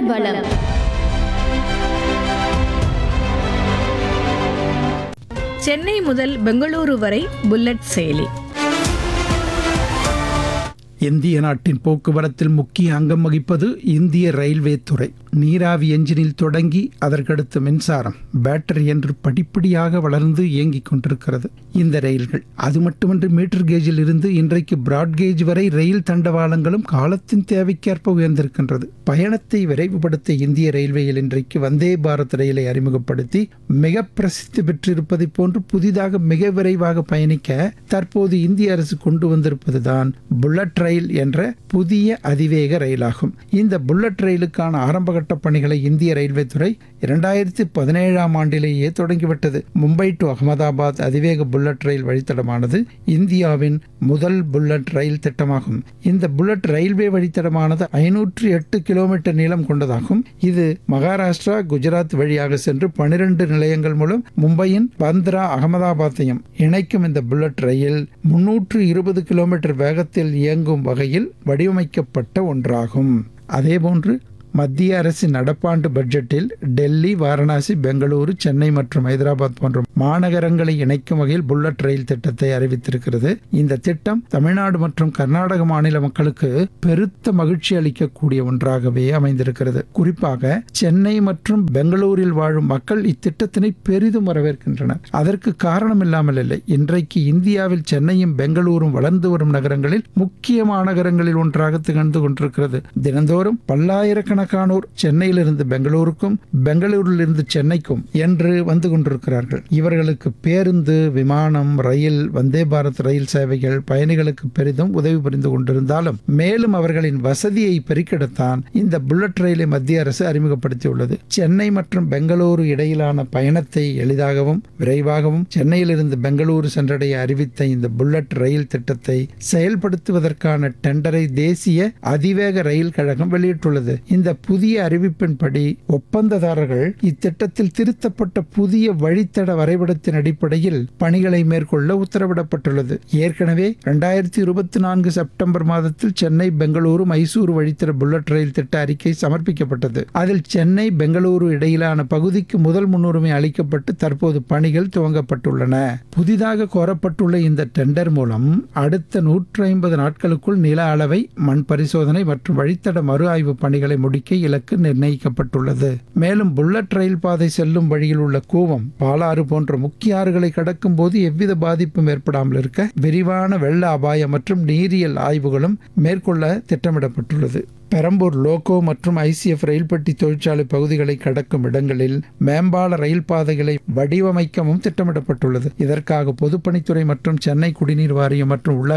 வளம் சென்னை முதல் பெங்களூரு வரை புல்லட் செயலி இந்திய நாட்டின் போக்குவரத்தில் முக்கிய அங்கம் வகிப்பது இந்திய ரயில்வே துறை நீராவி என்ஜினில் தொடங்கி அதற்கடுத்து மின்சாரம் பேட்டரி என்று படிப்படியாக வளர்ந்து இயங்கிக் கொண்டிருக்கிறது இந்த ரயில்கள் அது மட்டுமன்றி மீட்டர் கேஜில் இருந்து இன்றைக்கு பிராட் கேஜ் வரை ரயில் தண்டவாளங்களும் காலத்தின் தேவைக்கேற்ப உயர்ந்திருக்கின்றது பயணத்தை விரைவுபடுத்த இந்திய ரயில்வேயில் இன்றைக்கு வந்தே பாரத் ரயிலை அறிமுகப்படுத்தி மிக பிரசித்தி பெற்றிருப்பதைப் போன்று புதிதாக மிக விரைவாக பயணிக்க தற்போது இந்திய அரசு கொண்டு வந்திருப்பதுதான் புல்லட் ரயில் என்ற புதிய அதிவேக ரயிலாகும் இந்த புல்லட் ரயிலுக்கான ஆரம்பகட்ட பணிகளை இந்திய ரயில்வே துறை இரண்டாயிரத்தி பதினேழாம் ஆண்டிலேயே தொடங்கிவிட்டது மும்பை டு அகமதாபாத் அதிவேக புல்லட் ரயில் வழித்தடமானது இந்தியாவின் முதல் புல்லட் ரயில் திட்டமாகும் இந்த புல்லட் ரயில்வே வழித்தடமானது ஐநூற்று எட்டு கிலோமீட்டர் நீளம் கொண்டதாகும் இது மகாராஷ்டிரா குஜராத் வழியாக சென்று பனிரெண்டு நிலையங்கள் மூலம் மும்பையின் பந்த்ரா அகமதாபாத்தையும் இணைக்கும் இந்த புல்லட் ரயில் முன்னூற்று இருபது கிலோமீட்டர் வேகத்தில் இயங்கும் வகையில் வடிவமைக்கப்பட்ட ஒன்றாகும் அதேபோன்று மத்திய அரசின் நடப்பாண்டு பட்ஜெட்டில் டெல்லி வாரணாசி பெங்களூரு சென்னை மற்றும் ஹைதராபாத் போன்ற மாநகரங்களை இணைக்கும் வகையில் புல்லட் ரயில் திட்டத்தை அறிவித்திருக்கிறது இந்த திட்டம் தமிழ்நாடு மற்றும் கர்நாடக மாநில மக்களுக்கு பெருத்த மகிழ்ச்சி அளிக்கக்கூடிய ஒன்றாகவே அமைந்திருக்கிறது குறிப்பாக சென்னை மற்றும் பெங்களூரில் வாழும் மக்கள் இத்திட்டத்தினை பெரிதும் வரவேற்கின்றனர் அதற்கு காரணம் இல்லாமல் இல்லை இன்றைக்கு இந்தியாவில் சென்னையும் பெங்களூரும் வளர்ந்து வரும் நகரங்களில் முக்கிய மாநகரங்களில் ஒன்றாக திகழ்ந்து கொண்டிருக்கிறது தினந்தோறும் பல்லாயிரக்கணக்கானோர் சென்னையிலிருந்து பெங்களூருக்கும் பெங்களூரிலிருந்து சென்னைக்கும் என்று வந்து கொண்டிருக்கிறார்கள் இவர்களுக்கு பேருந்து விமானம் ரயில் வந்தே பாரத் ரயில் சேவைகள் பயணிகளுக்கு பெரிதும் உதவி புரிந்து கொண்டிருந்தாலும் மேலும் அவர்களின் வசதியை பெருக்கிடத்தான் இந்த புல்லட் ரயிலை மத்திய அரசு அறிமுகப்படுத்தியுள்ளது சென்னை மற்றும் பெங்களூரு இடையிலான பயணத்தை எளிதாகவும் விரைவாகவும் சென்னையிலிருந்து பெங்களூரு சென்றடைய அறிவித்த இந்த புல்லட் ரயில் திட்டத்தை செயல்படுத்துவதற்கான டெண்டரை தேசிய அதிவேக ரயில் கழகம் வெளியிட்டுள்ளது இந்த புதிய அறிவிப்பின்படி ஒப்பந்ததாரர்கள் இத்திட்டத்தில் திருத்தப்பட்ட புதிய வழித்தட வரைபடத்தின் அடிப்படையில் பணிகளை மேற்கொள்ள உத்தரவிடப்பட்டுள்ளது ஏற்கனவே இரண்டாயிரத்தி இருபத்தி நான்கு செப்டம்பர் மாதத்தில் சென்னை பெங்களூரு மைசூரு வழித்தட புல்லட் ரயில் திட்ட அறிக்கை சமர்ப்பிக்கப்பட்டது அதில் சென்னை பெங்களூரு இடையிலான பகுதிக்கு முதல் முன்னுரிமை அளிக்கப்பட்டு தற்போது பணிகள் துவங்கப்பட்டுள்ளன புதிதாக கோரப்பட்டுள்ள இந்த டெண்டர் மூலம் அடுத்த நூற்றி ஐம்பது நாட்களுக்குள் நில அளவை மண் பரிசோதனை மற்றும் வழித்தட மறு ஆய்வு பணிகளை முடிக்க இலக்கு நிர்ணயிக்கப்பட்டுள்ளது மேலும் புல்லட் ரயில் பாதை செல்லும் வழியில் உள்ள கூவம் பாலாறு போன்ற முக்கிய ஆறுகளை கடக்கும் போது எவ்வித பாதிப்பும் ஏற்படாமல் இருக்க விரிவான வெள்ள அபாயம் மற்றும் நீரியல் ஆய்வுகளும் மேற்கொள்ள திட்டமிடப்பட்டுள்ளது பெரம்பூர் லோகோ மற்றும் ஐசிஎஃப் ரயில் பெட்டி தொழிற்சாலை பகுதிகளை கடக்கும் இடங்களில் மேம்பால ரயில் பாதைகளை வடிவமைக்கவும் திட்டமிடப்பட்டுள்ளது இதற்காக பொதுப்பணித்துறை மற்றும் சென்னை குடிநீர் வாரியம் மற்றும் உள்ளாட்சி